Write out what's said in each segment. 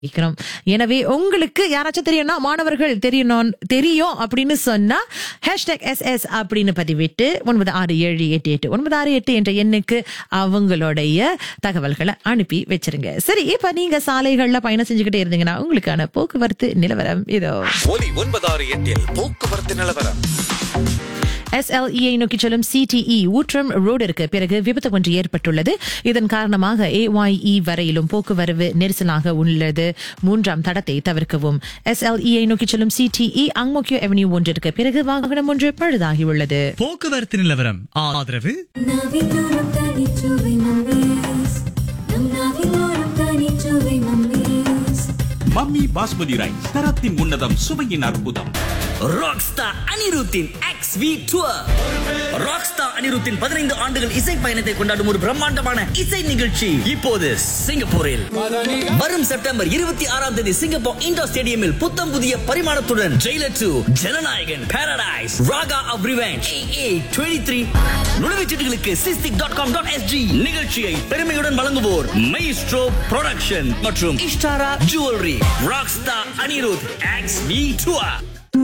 இருக்கிறோம். எனவே உங்களுக்கு யாராச்சும் தெரியும்னா மாணவர்கள் தெரியணும் தெரியும் அப்படின்னு சொன்னா ஹேஷ்டாக் எஸ் அப்படின்னு பதிவிட்டு ஒன்பது ஆறு ஏழு எட்டு எட்டு ஒன்பது ஆறு எட்டு என்ற எண்ணுக்கு அவங்களுடைய தகவல்களை அனுப்பி வச்சிருங்க சரி இப்ப நீங்க சாலைகள்ல பயணம் செஞ்சுக்கிட்டே இருந்தீங்கன்னா உங்களுக்கான போக்குவரத்து நிலவரம் இதோ ஒலி ஒன்பதாறு எட்டில் போக்குவரத்து நிலவரம் எஸ்எல்இஐ நோக்கி செல்லும் சிடிஇ ஊற்றம் ரோடிற்கு பிறகு விபத்து ஒன்று ஏற்பட்டுள்ளது இதன் காரணமாக ஏஒய்இ வரையிலும் போக்குவரவு நெரிசலாக உள்ளது மூன்றாம் தடத்தை தவிர்க்கவும் எஸ்எல்இஐ நோக்கி செல்லும் சிடிஇ அங்மோக்கியோ அவென்யூ ஒன்றிற்கு பிறகு வாகனம் ஒன்று பழுதாகியுள்ளது போக்குவரத்து நிலவரம் ஆதரவு நாவிலோரம் தனிச்சுவை மம்மீஸ் நம் நாவிலோரம் தனிச்சுவை மம்மீஸ் மம்மி பாஸ்மதி ரைஸ் தரத்தின் உன்னதம் சுவையின் அற்புதம் ராக்ஸ்டார் அனிருத்தின் எக்ஸ் வி டூர் ராக்ஸ்டார் அனிருத்தின் பதினைந்து ஆண்டுகள் இசை பயணத்தை கொண்டாடும் ஒரு பிரம்மாண்டமான இசை நிகழ்ச்சி இப்போது சிங்கப்பூரில் வரும் செப்டம்பர் இருபத்தி ஆறாம் தேதி சிங்கப்பூர் இண்டோர் ஸ்டேடியமில் புத்தம் புதிய பரிமாணத்துடன் Jailer two Jananayagan paradise Raaga of revenge A twenty three நுழைவுச்சீட்டுகளுக்கு Sistic dot com dot SG நிகழ்ச்சியை பெருமையுடன் வழங்குவோர் மைஸ்ட்ரோ ப்ரொடக்ஷன் மற்றும் Ishtara jewellery rockstar Anirudh X V tour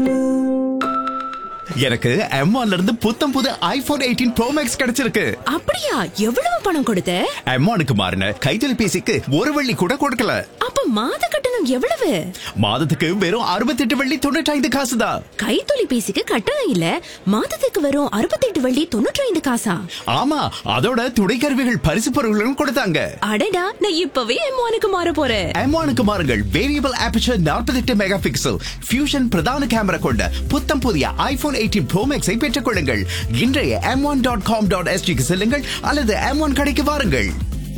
எனக்கு M1 ல இருந்து புத்தம் புது ஐபோன் எயிட்டீன் ப்ரோ மேக்ஸ் கிடைச்சிருக்கு அப்படியா எவ்வளவு பணம் கொடுத்த M1க்கு மாறின கைத்தொலைபேசிக்கு ஒரு வெள்ளி கூட கொடுக்கல அப்ப மாத கட்டணம் எவ்வளவு மாதத்துக்கு வெறும் அறுபத்தெட்டு வெள்ளி தொண்ணூற்றி ஐந்து காசு தான் கைத்தொலைபேசிக்கு கட்டணம் இல்ல மாதத்துக்கு வரும் அறுபத்தெட்டு வள்ளி தொண்ணூற்றி ஐந்து காசா ஆமா அதோட துணைக்கருவிகள் பரிசு பொருள்களும் கொடுத்தாங்க அடடா நான் இப்பவே எம்மானுக்கு மாற போறேன் M1க்கு மாறுங்கள் variable aperture 48 megapixel fusion பிரதான கேமரா கொண்ட புத்தம் புதிய ஐபோன் எயிட்டீன் ப்ரோ மேக்ஸை பெற்றுக் கொள்ளுங்கள் இன்றைய M one dot com dot எஸ்டிக்கு செல்லுங்கள் அல்லது எம் ஒன் கடைக்கு வாருங்கள்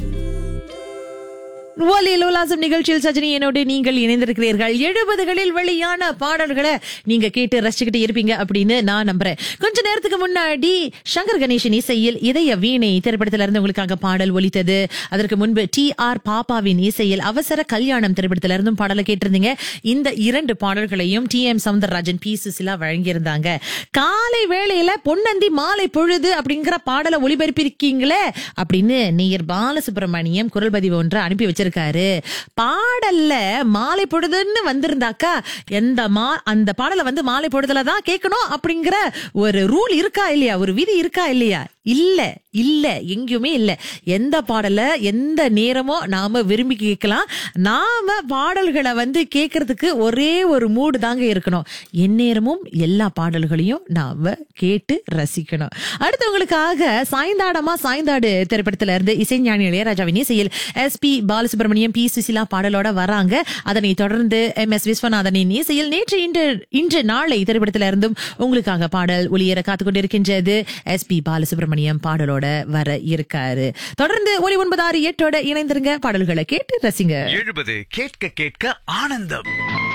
ஒலி லோலாசம் நிகழ்ச்சியில் சஜினி என்னோடு நீங்கள் இணைந்திருக்கிறீர்கள் எழுபதுகளில் வெளியான பாடல்களை நீங்க கேட்டு ரசிச்சுக்கிட்டு இருப்பீங்க அப்படின்னு நான் நம்புறேன் கொஞ்ச நேரத்துக்கு முன்னாடி சங்கர் கணேசன் இசையில் இதய வீணை திரைப்படத்துல இருந்து உங்களுக்காக பாடல் ஒலித்தது அதற்கு முன்பு டி ஆர் பாப்பாவின் இசையில் அவசர கல்யாணம் திரைப்படத்துல இருந்தும் பாடலை கேட்டிருந்தீங்க இந்த இரண்டு பாடல்களையும் T M Soundararajan P Susheela வழங்கியிருந்தாங்க காலை வேளையில பொன்னந்தி மாலை பொழுது அப்படிங்கிற பாடலை ஒளிபரப்பியிருக்கீங்களே அப்படின்னு நேயர் பாலசுப்ரமணியம் குரல் பதிவு ஒன்று அனுப்பி வச்சிருக்காரு பாடல்ல மாலை பொழுதுன்னு வந்திருந்தாக்கா எந்த மா அந்த பாடலை வந்து மாலை பொழுதுல தான் கேட்கணும் அப்படிங்கிற ஒரு ரூல் இருக்கா இல்லையா ஒரு விதி இருக்கா இல்லையா இல்ல இல்ல எங்கேயுமே இல்ல எந்த பாடல எந்த நேரமோ நாம விரும்பி கேட்கலாம் நாம பாடல்களை வந்து கேட்கறதுக்கு ஒரே ஒரு மூடு தாங்க இருக்கணும் எந்நேரமும் எல்லா பாடல்களையும் நாம கேட்டு ரசிக்கணும் அடுத்தவங்களுக்காக சாய்ந்தாடமா சாய்ந்தாடு திரைப்படத்துல இருந்து இசைஞானி இளையராஜாவின் இசையில் S P Balasubrahmanyam P Susheela பாடலோட வராங்க அதனை தொடர்ந்து எம் எஸ் விஸ்வநாதனின் இசையில் நேற்று இன்று இன்று நாளை திரைப்படத்துல இருந்தும் உங்களுக்காக பாடல் ஒளியேற காத்து கொண்டிருக்கின்றது எஸ் பி பாலசுப்ரமணியம் பாடலோட வர இருக்காரு தொடர்ந்து ஒளி ஒன்பது ஆறு எட்டோட இணைந்திருங்க பாடல்களை கேட்டு ரசிங்க எழுபது கேட்க கேட்க ஆனந்தம்